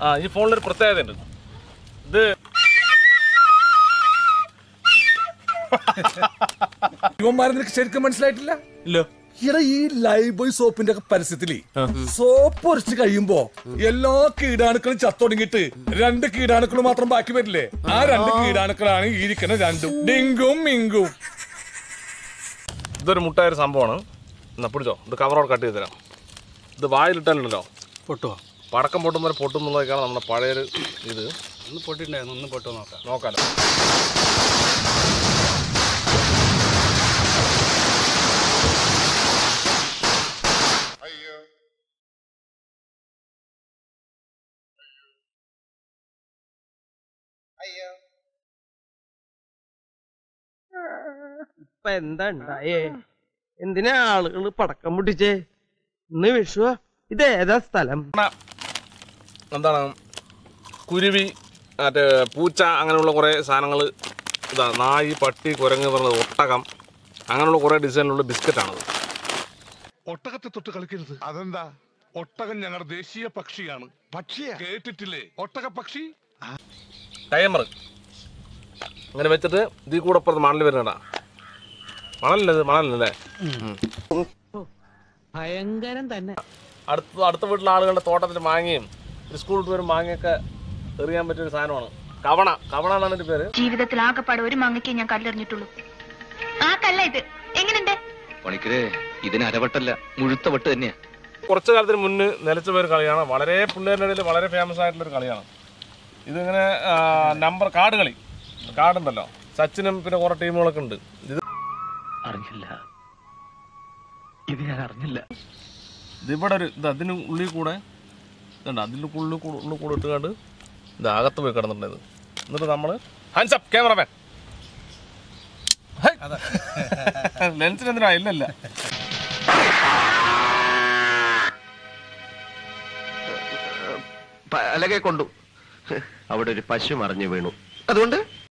ആ ഈ ഫോണിലൊരു പ്രത്യേകത ഉണ്ട് ഇത് ഇവന്മാരെ നിനക്ക് ശരിക്കും മനസ്സിലായിട്ടില്ല ഇല്ല ഇവിടെ ഈ ലൈഫ് ബോയ് സോപ്പിന്റെ ഒക്കെ പരസ്യത്തില് സോപ്പ് ഉരച്ച് കഴിയുമ്പോ എല്ലാ കീടാണുക്കളും ചത്തൊടുങ്ങിട്ട് രണ്ട് കീടാണുക്കൾ മാത്രം ബാക്കി വരില്ലേ ആ രണ്ട് കീടാണുക്കളാണ് ഈ ഇരിക്കുന്ന രണ്ടും ഡിങ്കും മിങ്കും ഇതൊരു മുട്ടായ ഒരു സംഭവമാണ് എന്നാ പിടിച്ചോ ഇത് കവറോട് കട്ട് ചെയ്ത് തരാം ഇത് വായിലിട്ടാലുണ്ടല്ലോ പൊട്ടുവോ പടക്കം പൊട്ടുമ്പോൾ പൊട്ടും എന്നുള്ളതൊക്കെയാണ് നമ്മുടെ പഴയൊരു ഇത് ഒന്ന് പൊട്ടിണ്ടായിരുന്നു ഒന്ന് പൊട്ടോ നോക്കാം നോക്കാലോ ഇപ്പൊ എന്താ ഉണ്ടായേ എന്തിനാ ആളുകൾ പടക്കം പൊട്ടിച്ചേ ഇന്ന് വിഷു ഇത് ഏതാ സ്ഥലം എന്താണ് കുരുവി മറ്റേ പൂച്ച അങ്ങനെയുള്ള കുറേ സാധനങ്ങൾ ഇതാ നായി പട്ടി കുരങ്ങ് പറഞ്ഞത് ഒട്ടകം അങ്ങനെയുള്ള കുറേ ഡിസൈനിലുള്ള ബിസ്ക്കറ്റാണത് ഒട്ടകത്തെ തൊട്ട് കളിക്കരുത് അതെന്താ ഒട്ടകം ഞങ്ങളുടെ ദേശീയ പക്ഷിയാണ് പക്ഷിയാ കേട്ടിട്ടില്ലേ ഒട്ടക പക്ഷി ടൈമർ അങ്ങനെ വെച്ചിട്ട് ഇതിൽ കൂടെ അപ്പുറത്ത് മണൽ വരുന്നതാ മണലല്ലേ ഇത് മണലല്ലേ ഭയങ്കരം തന്നെ അടുത്ത അടുത്ത വീട്ടിലെ ആളുകളുടെ തോട്ടത്തിൽ മാങ്ങയും സ്കൂൾ വിട്ട് വരും മാങ്ങയൊക്കെ എറിയാൻ പറ്റിയ ഒരു സാധനമാണ് കവണ കവണ എന്നാണ് എൻ്റെ പേര് ജീവിതത്തിൽ ആകെപ്പാടെ ഒരു മാങ്ങയ്ക്ക് ഞാൻ കല്ലെറിഞ്ഞിട്ടുള്ളൂ ആ കല്ല ഇത് എങ്ങനെയുണ്ട് പണിക്കരെ ഇതിന് അരവട്ടല്ല മുഴുത്ത വട്ട് തന്നെയാ കുറച്ച് കാലത്തിന് മുന്നേ നിലച്ച പേര് കളിയാണ് വളരെ പിള്ളേരുടെ ഇടയിൽ വളരെ ഫേമസ് ആയിട്ടുള്ള ഒരു കളിയാണ് ഇതിങ്ങനെ നമ്പർ കാർഡ് കളി കാർഡുണ്ടല്ലോ സച്ചിനും പിന്നെ കുറേ ടീമുകളൊക്കെ ഉണ്ട് ഇത് അറിഞ്ഞില്ല ഇത് ഞാൻ അറിഞ്ഞില്ല ഇതിവിടെ ഒരു ഇത് അതിന് ഉള്ളിൽ കൂടെ ഇതുണ്ട് അതിൻ്റെ ഉള്ളിൽ കൂടെ ഉള്ളിൽ കൂടെ ഇട്ടുകൊണ്ട് ഇത് അകത്ത് പോയി കിടന്നിട്ടുണ്ട് ഇത് എന്നിട്ട് നമ്മൾ ഹാൻസ് അപ്പ് ക്യാമറമാൻ ലെൻസിന് എന്തിനാ ഇല്ലല്ല പലകെ കൊണ്ടു അവിടെ ഒരു പശു മറിഞ്ഞു വീണു അതുകൊണ്ട്